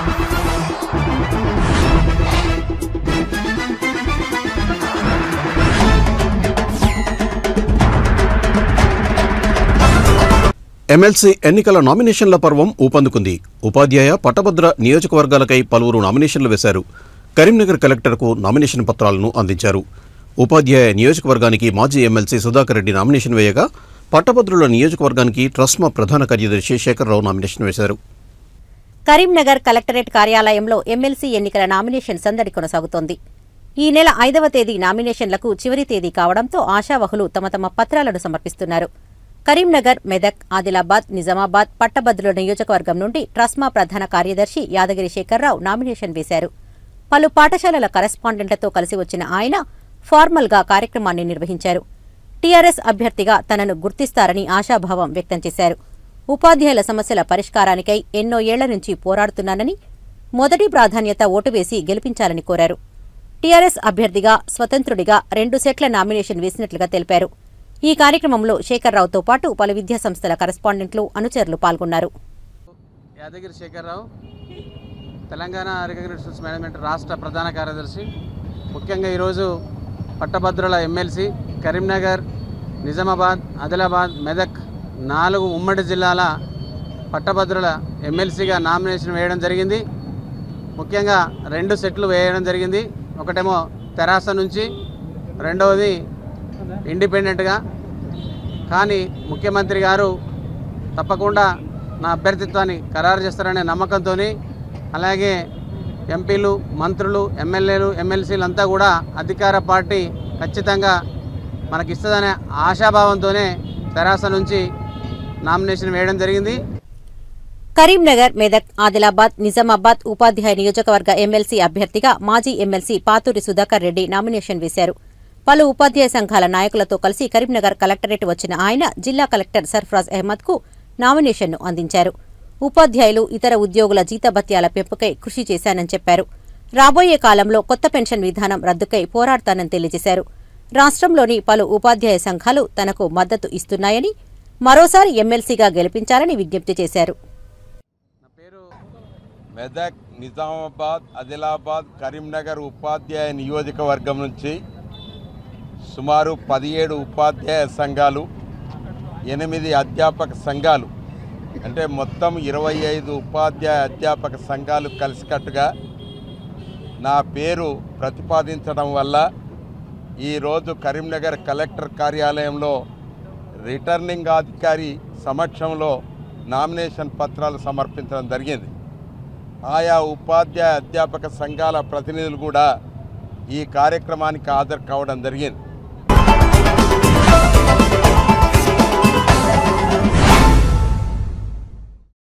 MLC ఎన్నికల నామినేషన్ల పర్వం ఊపందుకుంది ఉపాధ్యాయ పట్టభద్ర నియోజకవర్గాలకై పలువురు నామినేషన్లు వేశారు కరీంనగర్ కలెక్టర్కు నామినేషన్ పత్రాలను అందించారు ఉపాధ్యాయ నియోజకవర్గానికి మాజీ ఎమ్మెల్సీ సుధాకర్ రెడ్డి నామినేషన్ వేయగా పట్టభద్రుల నియోజకవర్గానికి ట్రస్మా ప్రధాన కార్యదర్శి శేఖర్రావు నామినేషన్ వేశారు కరీంనగర్ కలెక్టరేట్ కార్యాలయంలో ఎమ్మెల్సీ ఎన్నికల నామినేషన్ సందడి కొనసాగుతోంది ఈ నెల ఐదవ తేదీ నామినేషన్లకు చివరి తేదీ కావడంతో ఆశావహులు తమ తమ పత్రాలను సమర్పిస్తున్నారు కరీంనగర్ మెదక్ ఆదిలాబాద్ నిజామాబాద్ పట్టభద్రుల నియోజకవర్గం నుండి ట్రస్మా ప్రధాన కార్యదర్శి యాదగిరి శేఖర్రావు నామినేషన్ వేశారు పలు పాఠశాలల కరెస్పాండెంట్లతో కలిసి వచ్చిన ఆయన ఫార్మల్గా కార్యక్రమాన్ని నిర్వహించారు టీఆర్ఎస్ అభ్యర్థిగా తనను గుర్తిస్తారని ఆశాభావం వ్యక్తం చేశారు ఉపాధ్యాయుల సమస్యల పరిష్కారానికై ఎన్నో ఏళ్ల నుంచి పోరాడుతున్నానని మొదటి ప్రాధాన్యత ఓటు వేసి గెలిపించాలని కోరారు టీఆర్ఎస్ అభ్యర్థిగా స్వతంత్రుడిగా రెండు సెట్ల నామినేషన్ వేసినట్లుగా తెలిపారు ఈ కార్యక్రమంలో శేఖర్రావుతో పాటు పలు విద్యాసంస్థల కరెస్పాండెంట్లు అనుచరులు పాల్గొన్నారు యాదగిరి శేఖర్రావు తెలంగాణ రికగ్నిషన్స్ మేనేజ్మెంట్ రాష్ట్ర ప్రధాన కార్యదర్శి ముఖ్యంగా ఈరోజు పట్టభద్రుల ఎమ్మెల్సీ కరీంనగర్ నిజామాబాద్ ఆదిలాబాద్ మెదక్ నాలుగు ఉమ్మడి జిల్లాల పట్టభద్రుల ఎమ్మెల్సీగా నామినేషన్ వేయడం జరిగింది ముఖ్యంగా రెండు సెట్లు వేయడం జరిగింది ఒకటేమో తెరాస నుంచి రెండవది ఇండిపెండెంట్గా కానీ ముఖ్యమంత్రి గారు తప్పకుండా నా అభ్యర్థిత్వాన్ని ఖరారు చేస్తారనే నమ్మకంతో అలాగే ఎంపీలు మంత్రులు ఎమ్మెల్యేలు ఎమ్మెల్సీలు అంతా కూడా అధికార పార్టీ ఖచ్చితంగా మనకిస్తుందనే ఆశాభావంతోనే తెరాస నుంచి నామినేషన్ వేయడం జరిగింది కరీంనగర్ మెదక్ ఆదిలాబాద్ నిజామాబాద్ ఉపాధ్యాయ నియోజకవర్గ ఎమ్మెల్సీ అభ్యర్థిగా మాజీ ఎమ్మెల్సీ పాతూరి సుధాకర్ రెడ్డి నామినేషన్ వేశారు పలు ఉపాధ్యాయ సంఘాల నాయకులతో కలిసి కరీంనగర్ కలెక్టరేట్ వచ్చిన ఆయన జిల్లా కలెక్టర్ సర్ఫరాజ్ అహ్మద్ కు నామినేషన్ను అందించారు ఉపాధ్యాయులు ఇతర ఉద్యోగుల జీతభత్యాల పెంపుకై కృషి చేశానని చెప్పారు రాబోయే కాలంలో కొత్త పెన్షన్ విధానం రద్దుకై పోరాడతానని తెలియజేశారు రాష్ట్రంలోని పలు ఉపాధ్యాయ సంఘాలు తనకు మద్దతు ఇస్తున్నాయని మరోసారి ఎమ్మెల్సీగా గెలిపించాలని విజ్ఞప్తి చేశారు నా పేరు మెదక్ నిజామాబాద్ ఆదిలాబాద్ కరీంనగర్ ఉపాధ్యాయ నియోజకవర్గం నుంచి సుమారు పదిహేడు ఉపాధ్యాయ సంఘాలు ఎనిమిది అధ్యాపక సంఘాలు అంటే మొత్తం ఇరవై ఐదు ఉపాధ్యాయ అధ్యాపక సంఘాలు కలిసికట్టుగా నా పేరు ప్రతిపాదించడం వల్ల ఈరోజు కరీంనగర్ కలెక్టర్ కార్యాలయంలో రిటర్నింగ్ అధికారి సమక్షంలో నామినేషన్ పత్రాలు సమర్పించడం జరిగింది ఆయా ఉపాధ్యాయ అధ్యాపక సంఘాల ప్రతినిధులు కూడా ఈ కార్యక్రమానికి హాజరు కావడం జరిగింది